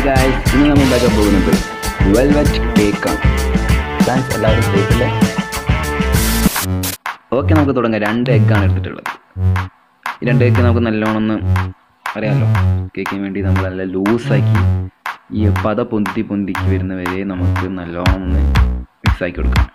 Guys ഇന്ന് നമ്മൾ ഉണ്ടാക്കാൻ പോകുന്നത് വെൽവെറ്റ് കേക്കാണ് താങ്ക്സ് എല്ലാവരും സേഫല്ലേ ഓക്കെ നമുക്ക് തുടങ്ങാം രണ്ട് എഗ്ഗാണ് എടുത്തിട്ടുള്ളത് ഈ രണ്ട് എഗ്ഗ് നമുക്ക് നല്ലോണം ഒന്ന് അറിയാമല്ലോ കേക്കിന് വേണ്ടി നമ്മൾ നല്ല ലൂസാക്കി ഈ പത പൊന്തി പൊന്തിക്ക് വരുന്നവരെ നമുക്ക് നല്ലോണം ഒന്ന് മിക്സ് ആക്കി കൊടുക്കാം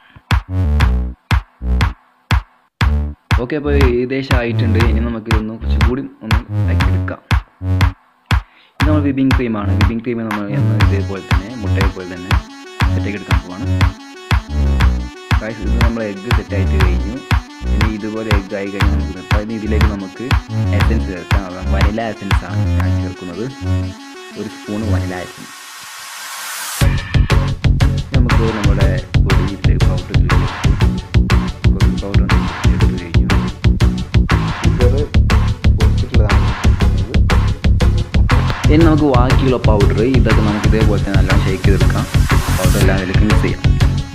ഓക്കെ അപ്പോൾ ഏകദേശം ആയിട്ടുണ്ട് ഇനി നമുക്ക് ഇതൊന്ന് കുറച്ചും കൂടി ഒന്ന് ആക്കി എടുക്കാം ഇത് നമ്മൾ വിപ്പിംഗ് ക്രീമാണ് വിപ്പിംഗ് ക്രീം നമ്മൾ എന്ന് ഇതേപോലെ തന്നെ മുട്ടയെ പോലെ തന്നെ സെറ്റാക്കി എടുക്കാൻ പോവാണ് ഗായ്സ് ഇത് നമ്മൾ എഗ്ഗ് സെറ്റായിട്ട് കഴിഞ്ഞു ഇനി ഇതുപോലെ എഗ്ഗ് ആയി കഴിഞ്ഞാൽ നമുക്ക് നിർത്താം ഇനി ഇതിലേക്ക് നമുക്ക് എസൻസ് ചേർക്കാം വനില എസൻസ് ആണ് ഞാൻ ചേർക്കുന്നത് ഒരു സ്പൂൺ വനില എസൻസ് നമുക്ക് നമ്മുടെ പൊടിയിലെ പൗഡർ പൗഡർ എടുത്ത് കഴിഞ്ഞു ഷുഗർ പൊടിച്ചിട്ടുള്ളതാണ് ഇനി നമുക്ക് ബാക്കിയുള്ള പൗഡർ ഇതൊക്കെ നമുക്ക് ഇതേപോലെ തന്നെ നല്ലോണം ഷേക്ക് ചെയ്തെടുക്കാം പൗഡർ എല്ലാം അതിലേക്ക് മിക്സ് ചെയ്യാം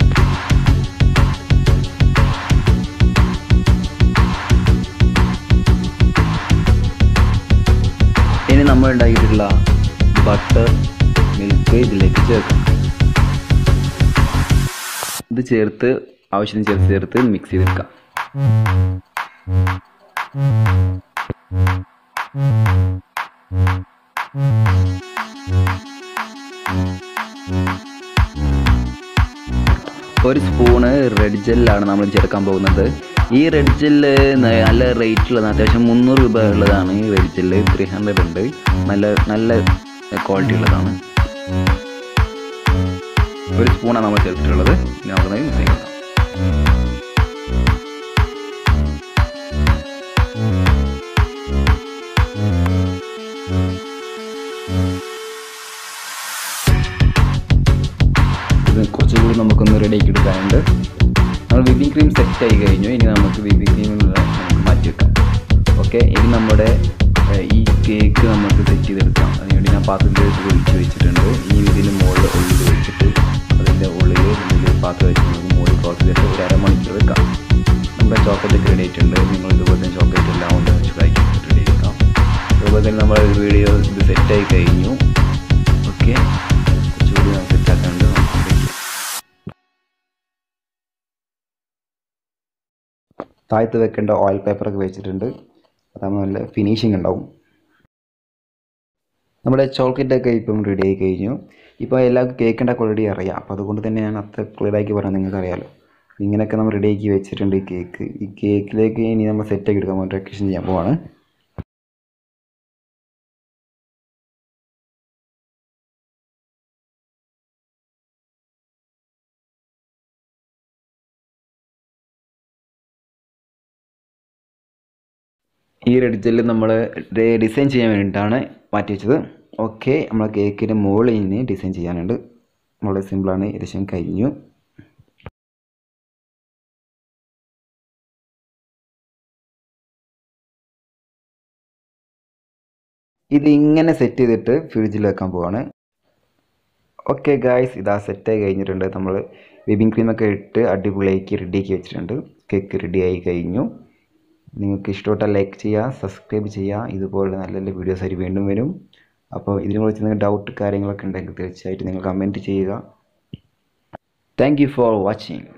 ഇനി നമ്മൾ ഉണ്ടാക്കിയിട്ടുള്ള ബട്ടർ മിൽക്ക് ഇതിലേക്ക് ചേർക്കാം ഇത് ചേർത്ത് ആവശ്യത്തിന് ചേർത്ത് ചേർത്ത് മിക്സ് ചെയ്തെടുക്കാം ഒരു സ്പൂണ് റെഡ് ജെല്ലാണ് നമ്മൾ ചേർക്കാൻ പോകുന്നത് ഈ റെഡ് ജെല്ല് നല്ല റേറ്റ് ഉള്ളതാണ് അത്യാവശ്യം മുന്നൂറ് രൂപ ഉള്ളതാണ് ഈ റെഡ് ജെല്ല് ത്രീ ഹൺഡ്രഡ് ഉണ്ട് നല്ല നല്ല ക്വാളിറ്റി ഉള്ളതാണ് ഒരു സ്പൂണാണ് നമ്മൾ ചേർത്തിട്ടുള്ളത് ഇനി നമുക്ക് മിക്സ് ചെയ്യാം ഇത് കുറച്ചും കൂടി നമുക്കൊന്ന് റെഡിയാക്കി എടുക്കാനുണ്ട് നമ്മൾ വിപ്പിംഗ് ക്രീം സെറ്റ് ആയി കഴിഞ്ഞു ഇനി നമുക്ക് വിപ്പിംഗ് ക്രീമിൽ നമുക്ക് മാറ്റി വെക്കാം ഓക്കെ ഇനി നമ്മുടെ ഏഹ്, ഈ കേക്ക് നമുക്ക് സെറ്റ് ചെയ്തെടുക്കാം അതിനുവേണ്ടി ഞാൻ പാത്രത്തിലേക്ക് ഒഴിച്ച് വെച്ചിട്ടുണ്ട് ഇനി ഇതിന് മുകളിൽ ഉള്ളിൽ വെച്ചിട്ട് അതിൻ്റെ ഉള്ളിൽ ഇതിൽ പാത്രം വെച്ച് നമുക്ക് മുകളിൽ ക്ലോസ് ചെയ്തിട്ട് ഒരു അരമണിക്കൂർ വെക്കാം നമ്മുടെ ചോക്ലേറ്റ് റെഡി ആയിട്ടുണ്ട് നിങ്ങൾ ഇതുപോലെ തന്നെ ചോക്ലേറ്റ് എല്ലാം ഒന്ന് ചൂടാക്കി റെഡി ആക്കാം അതുപോലെ തന്നെ നമ്മൾ വീഡിയോ ഇത് സെറ്റായി കഴിഞ്ഞു ഓക്കെ കുറച്ചുകൂടി നമുക്ക് സെറ്റാക്കാനുണ്ട് നമുക്ക് set ചെയ്യാം. താഴത്ത് വെക്കേണ്ട ഓയിൽ പേപ്പറൊക്കെ വെച്ചിട്ടുണ്ട് അതാകുമ്പോൾ നല്ല ഫിനിഷിങ് ഉണ്ടാവും നമ്മുടെ ചോക്ലേറ്റൊക്കെ ഇപ്പം റെഡി ആയി കഴിഞ്ഞു ഇപ്പോൾ എല്ലാവർക്കും കേക്ക് ഉണ്ടാക്കി ഓൾറെഡി അറിയാം അപ്പോൾ അതുകൊണ്ട് തന്നെ ഞാൻ അത്ര ക്ലിയർ ആക്കി പറയാം നിങ്ങൾക്ക് അറിയാമല്ലോ ഇങ്ങനെയൊക്കെ നമ്മൾ റെഡി ആക്കി വെച്ചിട്ടുണ്ട് ഈ കേക്ക് ഈ കേക്കിലേക്ക് ഇനി നമ്മൾ സെറ്റാക്കി എടുക്കാൻ പോകാൻ ഡെക്കറേഷൻ ചെയ്യാൻ പോവാണ് ഈ റെഡ് ജെല്ല് നമ്മൾ ഡിസൈൻ ചെയ്യാൻ വേണ്ടിയിട്ടാണ് മാറ്റി വെച്ചത് ഓക്കെ നമ്മൾ കേക്കിൻ്റെ മുകളിൽ ഇനി ഡിസൈൻ ചെയ്യാനുണ്ട് വളരെ സിമ്പിളാണ് ഏകദേശം കഴിഞ്ഞു ഇത് ഇങ്ങനെ സെറ്റ് ചെയ്തിട്ട് ഫ്രിഡ്ജിൽ വെക്കാൻ പോവാണ് ഓക്കെ ഗായ്സ് ഇതാ സെറ്റായി കഴിഞ്ഞിട്ടുണ്ട് നമ്മൾ വിപ്പിംഗ് ക്രീമൊക്കെ ഇട്ട് അടിപൊളിയാക്കി റെഡിയാക്കി വെച്ചിട്ടുണ്ട് കേക്ക് റെഡിയായി കഴിഞ്ഞു നിങ്ങൾക്ക് ഇഷ്ടപ്പെട്ടാൽ ലൈക്ക് ചെയ്യുക സബ്സ്ക്രൈബ് ചെയ്യുക ഇതുപോലെ നല്ല നല്ല വീഡിയോസ് ആയിട്ട് വീണ്ടും വരും അപ്പോൾ ഇതിനെക്കുറിച്ച് നിങ്ങൾക്ക് ഡൗട്ട് കാര്യങ്ങളൊക്കെ ഉണ്ടെങ്കിൽ തീർച്ചയായിട്ടും നിങ്ങൾ കമൻറ്റ് ചെയ്യുക താങ്ക് യു ഫോർ വാച്ചിങ്